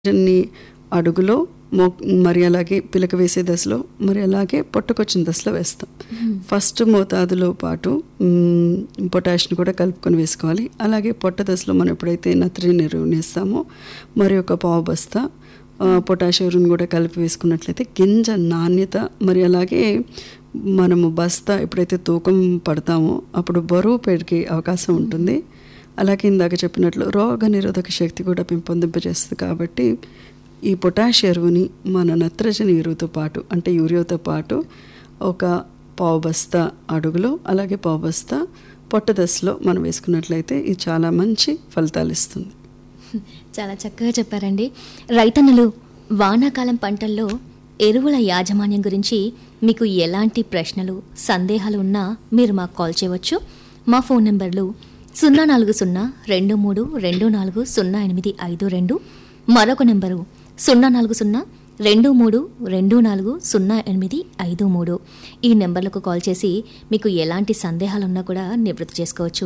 నత్రజని అడుగులో మొ మరి అలాగే పిలక వేసే దశలో మరి అలాగే పొట్టకొచ్చిన దశలో వేస్తాం ఫస్ట్ మోతాదులో పాటు మ్, పొటాష్ని కూడా కలుపుకొని వేసుకోవాలి అలాగే పొట్ట దశలో మనం ఎప్పుడైతే నత్రజని ఎరువుని వేస్తామో మరి ఒక పావు బస్తా ఆ, పొటాష్ ఎరువుని కూడా కలిపి వేసుకున్నట్లయితే గింజ నాణ్యత మరి అలాగే మనము బస్తా ఎప్పుడైతే తూకం పడతామో అప్పుడు బరువు పెరిగే అవకాశం ఉంటుంది అలాగే ఇందాక చెప్పినట్లు రోగ నిరోధక శక్తి కూడా పెంపొందింపజేస్తుంది కాబట్టి ఈ పొటాష్ ఎరువుని మన నత్రజని ఎరువుతో పాటు అంటే యూరియాతో పాటు ఒక పావు బస్తా అడుగులో అలాగే పావు బస్తా పొట్ట దశలో మనం వేసుకున్నట్లయితే ఇది చాలా మంచి ఫలితాలు ఇస్తుంది చాలా చక్కగా చెప్పారండి రైతన్నలు వానాకాలం పంటల్లో ఎరువుల యాజమాన్యం గురించి మీకు ఎలాంటి ప్రశ్నలు సందేహాలు ఉన్నా మీరు మాకు కాల్ చేయవచ్చు మా ఫోన్ నెంబర్లు సున్నా నాలుగు సున్నా రెండు మూడు రెండు నాలుగు సున్నా ఎనిమిది ఐదు రెండు మరొక నెంబరు సున్నా నాలుగు సున్నా రెండు మూడు రెండు నాలుగు సున్నా ఎనిమిది ఐదు మూడు ఈ నెంబర్లకు కాల్ చేసి మీకు ఎలాంటి సందేహాలున్నా కూడా నివృత్తి చేసుకోవచ్చు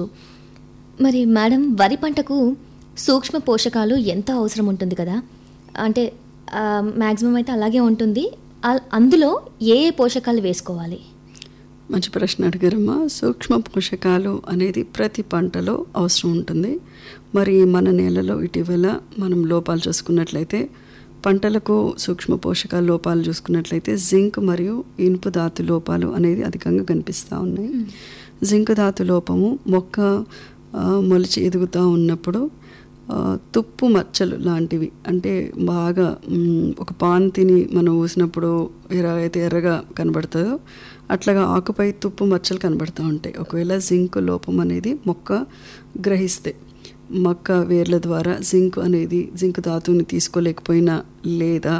మరి మేడం వరి పంటకు సూక్ష్మ పోషకాలు ఎంత అవసరం ఉంటుంది కదా అంటే మ్యాక్సిమం అయితే అలాగే ఉంటుంది ఆ- అందులో ఏ ఏ పోషకాలు వేసుకోవాలి మంచి ప్రశ్న అడిగారమ్మా సూక్ష్మ పోషకాలు అనేది ప్రతి పంటలో అవసరం ఉంటుంది మరి మన నేలలో ఇటీవల మనం లోపాలు చూసుకున్నట్లయితే పంటలకు సూక్ష్మ పోషకాల లోపాలు చూసుకున్నట్లయితే జింక్ మరియు ఇనుపు ధాతు లోపాలు అనేది అధికంగా కనిపిస్తూ ఉన్నాయి జింక్ ధాతు లోపము మొక్క ఆ, మొలిచి ఎదుగుతూ ఉన్నప్పుడు ఆ, తుప్పు మచ్చలు లాంటివి అంటే బాగా మ్, ఒక పాన్తిని మనం ఊసినప్పుడు ఎలా అయితే ఎర్రగా కనబడుతుందో అట్లాగా ఆకుపై తుప్పు మచ్చలు కనబడుతూ ఉంటాయి ఒకవేళ జింక్ లోపం అనేది మొక్క గ్రహిస్తే మొక్క వేర్ల ద్వారా జింక్ అనేది జింక్ ధాతువుని తీసుకోలేకపోయినా లేదా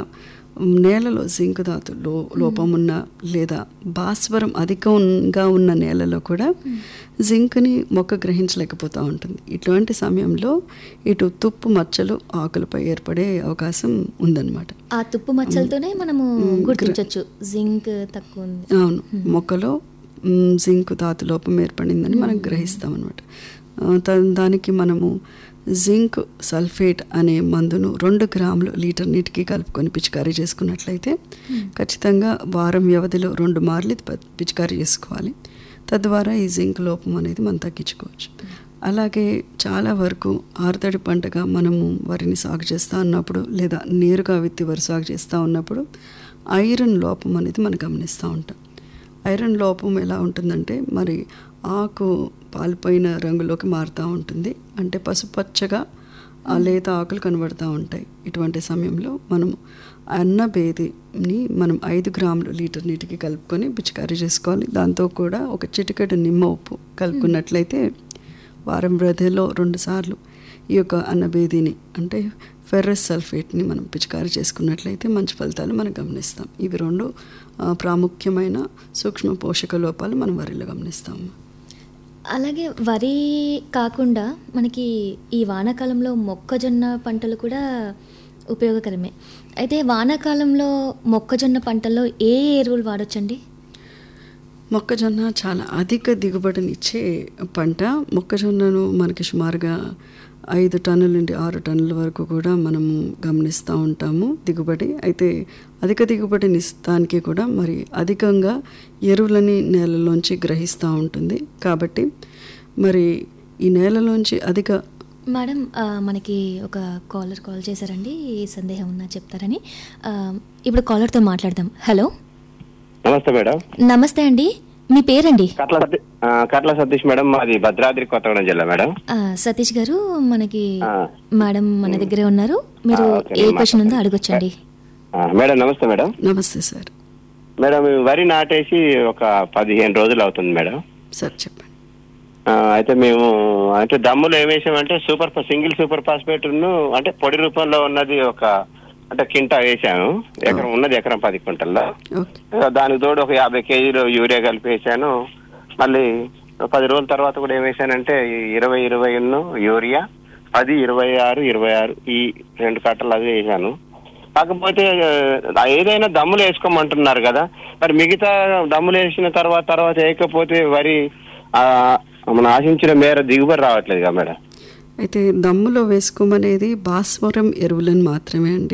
నేలలో జింక్ ధాతు లో లోపం ఉన్న లేదా భాస్వరం అధికంగా ఉన్న నేలలో కూడా జింక్ని మొక్క గ్రహించలేకపోతూ ఉంటుంది ఇటువంటి సమయంలో ఇటు తుప్పు మచ్చలు ఆకులపై ఏర్పడే అవకాశం ఉందన్నమాట ఆ తుప్పు మచ్చలతోనే మనము గుర్తించవచ్చు జింక్ తక్కువ ఉంది అవును మొక్కలో మ్, జింక్ ధాతు లోపం ఏర్పడిందని మనం గ్రహిస్తాం అనమాట దానికి మనము జింక్ సల్ఫేట్ అనే మందును రెండు గ్రాములు లీటర్ నీటికి కలుపుకొని పిచికారీ చేసుకున్నట్లయితే ఖచ్చితంగా వారం వ్యవధిలో రెండు మార్లు ఇది ప- పిచికారీ చేసుకోవాలి తద్వారా ఈ జింక్ లోపం అనేది మనం తగ్గించుకోవచ్చు అలాగే చాలా వరకు ఆరుతడి పంటగా మనము వరిని సాగు చేస్తూ ఉన్నప్పుడు లేదా నేరుగా విత్తి వరి సాగు చేస్తూ ఉన్నప్పుడు ఐరన్ లోపం అనేది మనం గమనిస్తూ ఉంటాం ఐరన్ లోపం ఎలా ఉంటుందంటే మరి ఆకు పాలిపోయిన రంగులోకి మారుతూ ఉంటుంది అంటే పసుపచ్చగా ఆ లేత ఆకులు కనబడుతూ ఉంటాయి ఇటువంటి సమయంలో మనం అన్న బేదిని మనం ఐదు గ్రాములు లీటర్ నీటికి కలుపుకొని పిచికారీ చేసుకోవాలి దాంతో కూడా ఒక చిటికెడు నిమ్మ ఉప్పు కలుపుకున్నట్లయితే వారం వ్యవధిలో రెండుసార్లు ఈ యొక్క అన్నబేదిని అంటే ఫెర్రస్ సల్ఫేట్ని మనం పిచికారీ చేసుకున్నట్లయితే మంచి ఫలితాలు మనం గమనిస్తాం ఇవి రెండు ఆ, ప్రాముఖ్యమైన సూక్ష్మ పోషక లోపాలు మనం వరిలో గమనిస్తాము అలాగే వరి కాకుండా మనకి ఈ వానాకాలంలో మొక్కజొన్న పంటలు కూడా ఉపయోగకరమే అయితే వానాకాలంలో మొక్కజొన్న పంటల్లో ఏ ఏ ఎరువులు వాడొచ్చండి మొక్కజొన్న చాలా అధిక దిగుబడినిచ్చే పంట మొక్కజొన్నను మనకి సుమారుగా ఐదు టన్నుల నుండి ఆరు టన్నుల వరకు కూడా మనము గమనిస్తూ ఉంటాము దిగుబడి అయితే అధిక దిగుబడిని ఇస్తానికి కూడా మరి అధికంగా ఎరువులని నేలలోంచి గ్రహిస్తూ ఉంటుంది కాబట్టి మరి ఈ నేలలోంచి అధిక మేడం ఆ, మనకి ఒక కాలర్ కాల్ చేశారండి ఈ సందేహం ఉన్నా చెప్తారని ఆ, ఇప్పుడు కాలర్తో మాట్లాడదాం హలో నమస్తే మేడం నమస్తే అండి మీ పేరండి కట్ల సతీ- ఆ, కట్ల సతీష్ మేడం మాది భద్రాద్రి కొత్తగూడెం జిల్లా మేడం ఆ, సతీష్ గారు మనకి ఆ. మేడం మన దగ్గరే ఉన్నారు మీరు ఆ, ఓకే, ఏ నేను క్వశ్చన్ ఉందో మాట్లాడతాను. అడగొచ్చండి ఆ, మేడం నమస్తే మేడం నమస్తే సార్ మేడం మేము వరి నాటేసి ఒక పదిహేను రోజులు అవుతుంది మేడం సార్ చెప్పండి ఆ, అయితే మేము అంటే దమ్ములు ఏం వేసామంటే సూపర్ ఫా- సింగిల్ సూపర్ ఫాస్ఫేట్ అంటే పొడి రూపంలో ఉన్నది ఒక అంటే కింటా వేసాను ఎకరం ఉన్నది ఎకరం పది క్వింటల్లో ఓకే ఆ, దానికి తోడు ఒక యాభై కేజీలు యూరియా కలిపి వేసాను మళ్ళీ పది రోజుల తర్వాత కూడా ఏం వేసానంటే ఈ ఇరవై ఇరవై యూరియా పది ఇరవై ఆరు ఇరవై ఆరు ఈ రెండు కట్టలు అది వేసాను కాకపోతే ఆ, ఏదైనా దమ్ములు వేసుకోమంటున్నారు కదా మరి మిగతా దమ్ములు వేసిన తర్వాత తర్వాత వేయకపోతే వరి ఆ, మనం ఆశించిన మేర దిగుబడి రావట్లేదు కదా మేడం అయితే దమ్ములో వేసుకోమనేది భాస్వరం ఎరువులను మాత్రమే అండి